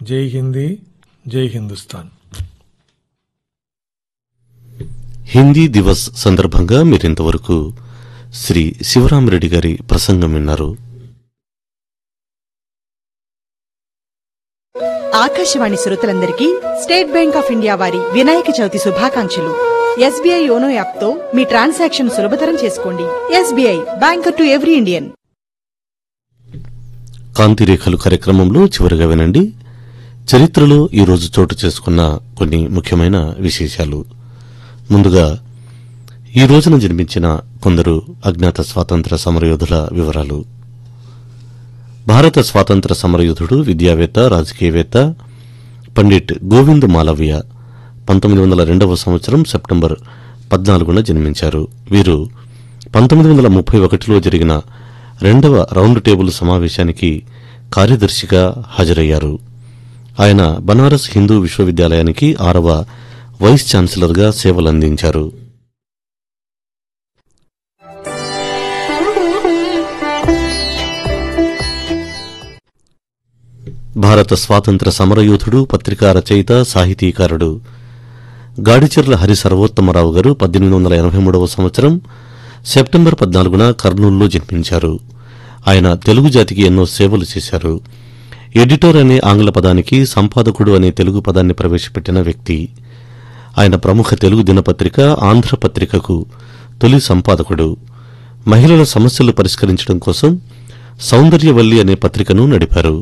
జై హిందీ జై హిందుస్థాన్ హిందీ దివస్ సందర్భంగా మీరింతవరకు శ్రీ శివరామరెడ్డి గారి ప్రసంగం విన్నారు ఆకాశవాణి శ్రోతలందరికీ స్టేట్ బ్యాంక్ ఆఫ్ ఇండియా వారి వినాయక చవితి శుభాకాంక్షలు ఎస్బీఐ యోనో యాప్ తో మీ ట్రాన్సాక్షన్ సులభతరం చేసుకోండి SBI banker to every Indian కాంతిరేఖలు కార్యక్రమంలో చివరిగా వినండి చరిత్రలో ఈరోజు చోటు చేసుకున్న కొన్ని ముఖ్యమైన విశేషాలు ముందుగా ఈ రోజున జన్మించిన కొందరు అజ్ఞాత స్వాతంత్ర సమరయోధుల వివరాలు భారత స్వాతంత్ర సమరయోధుడు విద్యావేత్త రాజకీయవేత్త పండిట్ గోవింద్ మాలవీయ పంతొమ్మిది వందల రెండవ సంవత్సరం సెప్టెంబర్ పద్నాలుగున జన్మించారు వీరు పంతొమ్మిది వందల ముప్పై ఒకటిలో జరిగిన రెండవ రౌండ్ టేబుల్ సమావేశానికి కార్యదర్శిగా హాజరయ్యారు ఆయన బనారస్ హిందూ విశ్వవిద్యాలయానికి ఆరవ వైస్ ఛాన్సలర్గా సేవలందించారు భారత స్వాతంత్ర సమరయోధుడు పత్రికా రచయిత సాహితీకారుడు గాడిచెర్ల హరి సర్వోత్తమరావు గారు పద్దెనిమిది వందల ఎనభై మూడవ సంవత్సరం సెప్టెంబర్ పద్నాలుగున కర్నూలులో జన్మించారు ఆయన తెలుగు జాతికి ఎన్నో సేవలు చేశారు ఎడిటర్ అనే ఆంగ్ల పదానికి సంపాదకుడు అనే తెలుగు పదాన్ని ప్రవేశపెట్టిన వ్యక్తి ఆయన ప్రముఖ తెలుగు దినపత్రిక ఆంధ్రపత్రికకు తొలి సంపాదకుడు మహిళల సమస్యలు పరిష్కరించడం కోసం సౌందర్యవల్లి అనే పత్రికను నడిపారు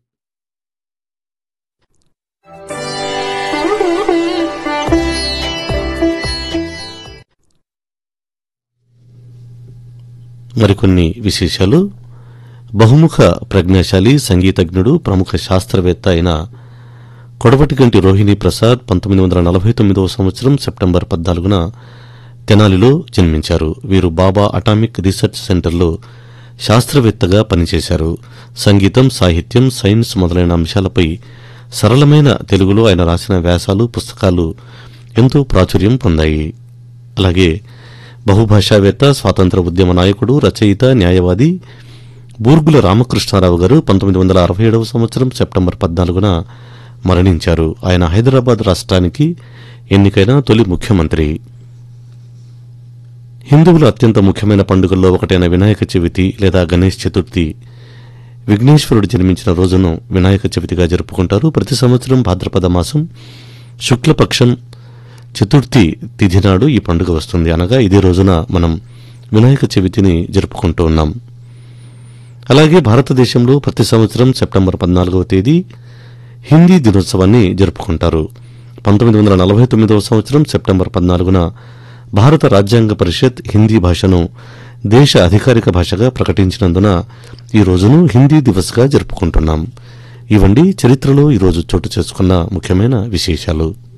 మరికొన్ని విశేషాలు బహుముఖ ప్రజ్ఞాశాలి సంగీతజ్ఞుడు ప్రముఖ శాస్త్రవేత్త అయిన కొడవటిగంటి రోహిణి ప్రసాద్ పంతొమ్మిది వందల నలభై తొమ్మిదవ సంవత్సరం సెప్టెంబర్ పద్నాలుగున తెనాలిలో జన్మించారు వీరు బాబా అటామిక్ రీసెర్చ్ సెంటర్లో శాస్త్రవేత్తగా పనిచేశారు సంగీతం సాహిత్యం సైన్స్ మొదలైన అంశాలపై సరళమైన తెలుగులో ఆయన రాసిన వ్యాసాలు పుస్తకాలు ఎంతో ప్రాచుర్యం పొందాయి అలాగే బహుభాషావేత్త స్వాతంత్ర ఉద్యమ నాయకుడు రచయిత న్యాయవాది బూర్గుల రామకృష్ణారావు గారు పంతొమ్మిది వందల అరవై ఏడవ సంవత్సరం సెప్టెంబర్ పద్నాలుగున మరణించారు ఆయన హైదరాబాద్ రాష్ట్రానికి ఎన్నికైన తొలి ముఖ్యమంత్రి హిందువుల అత్యంత ముఖ్యమైన పండుగల్లో ఒకటైన వినాయక చవితి లేదా గణేష్ చతుర్థి విఘ్నేశ్వరుడు జన్మించిన రోజును వినాయక చవితిగా జరుపుకుంటారు ప్రతి సంవత్సరం భాద్రపద మాసం శుక్లపక్షం చతుర్థి తిథి నాడు ఈ పండుగ వస్తుంది అనగా ఇదే రోజున మనం వినాయక చవితిని జరుపుకుంటూ ఉన్నాం అలాగే భారతదేశంలో ప్రతి సంవత్సరం సెప్టెంబర్ పద్నాలుగవ తేదీ హిందీ దినోత్సవాన్ని జరుపుకుంటారు పంతొమ్మిది వందల నలభై తొమ్మిదవ సంవత్సరం సెప్టెంబర్ పద్నాలుగున భారత రాజ్యాంగ పరిషత్ హిందీ భాషను దేశ అధికారిక భాషగా ప్రకటించినందున ఈ రోజును హిందీ దివస్గా జరుపుకుంటున్నాం ఇవండి చరిత్రలో ఈరోజు చోటు చేసుకున్న ముఖ్యమైన విశేషాలు